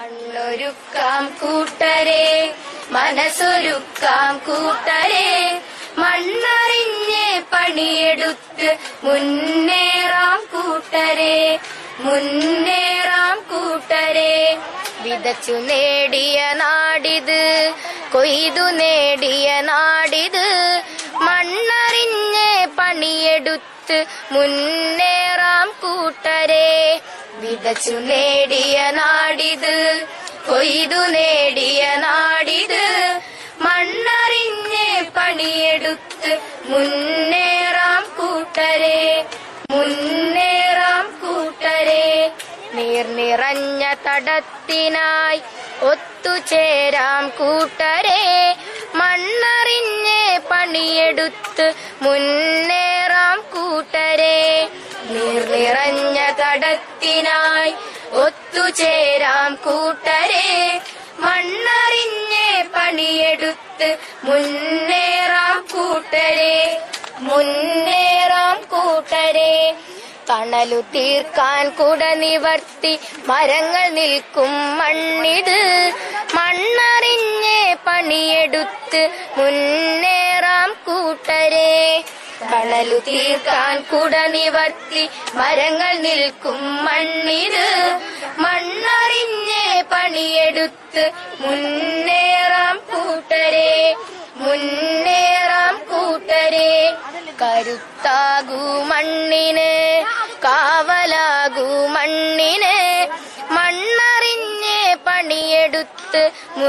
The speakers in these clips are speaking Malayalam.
മണ്ണൊരുക്കാം കൂട്ടരെ മനസ്സൊരുക്കാം കൂട്ടരെ മണ്ണറിഞ്ഞ് പണിയെടുത്ത് മുന്നേറാം കൂട്ടരെ മുന്നേറാം കൂട്ടരെ വിതച്ചു നേടിയ നാടിത് കൊയ്തു നേടിയ നാടിത് മണ്ണറിഞ്ഞ് പണിയെടുത്ത് മുന്നേറാം കൂട്ടരെ വിതച്ചു നേടിയ നാടിത് കൊയ്തു നേടിയ നാടിത് മണ്ണറിഞ്ഞ് പണിയെടുത്ത് മുന്നേറാം കൂട്ടരെ മുന്നേറാം കൂട്ടരെ നീർ നിറഞ്ഞ തടത്തിനായി ഒത്തുചേരാം കൂട്ടരെ മണ്ണറിഞ്ഞ് പണിയെടുത്ത് മുന്നേറാം കൂട്ടരെ നീർ നിറഞ്ഞ തടത്തിനായി ഒത്തുചേരാം കൂട്ടരെ മണ്ണറിഞ്ഞ് പണിയെടുത്ത് മുന്നേറാം കൂട്ടരെ മുന്നേറാം കൂട്ടരെ തണലു തീർക്കാൻ കുട നിവർത്തി മരങ്ങൾ നിൽക്കും മണ്ണിത് മണ്ണറിഞ്ഞ് പണിയെടുത്ത് മുന്നേറാം കൂട്ടരെ തണലു തീർക്കാൻ കുട നിവർത്തി മരങ്ങൾ നിൽക്കും മണ്ണിത് മണ്ണറിഞ്ഞ് പണിയെടുത്ത് മുന്നേറാം കൂട്ടരെ മുന്നേറാം കൂട്ടരെ കരുത്താകൂ മണ്ണിന് കാവലാകൂ മണ്ണിന് മണ്ണറിഞ്ഞ് പണിയെടുത്ത്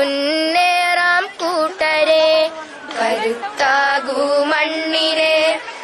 മുന്നേറാം കൂട്ടരെ കരുത്താകൂ മണ്ണിന്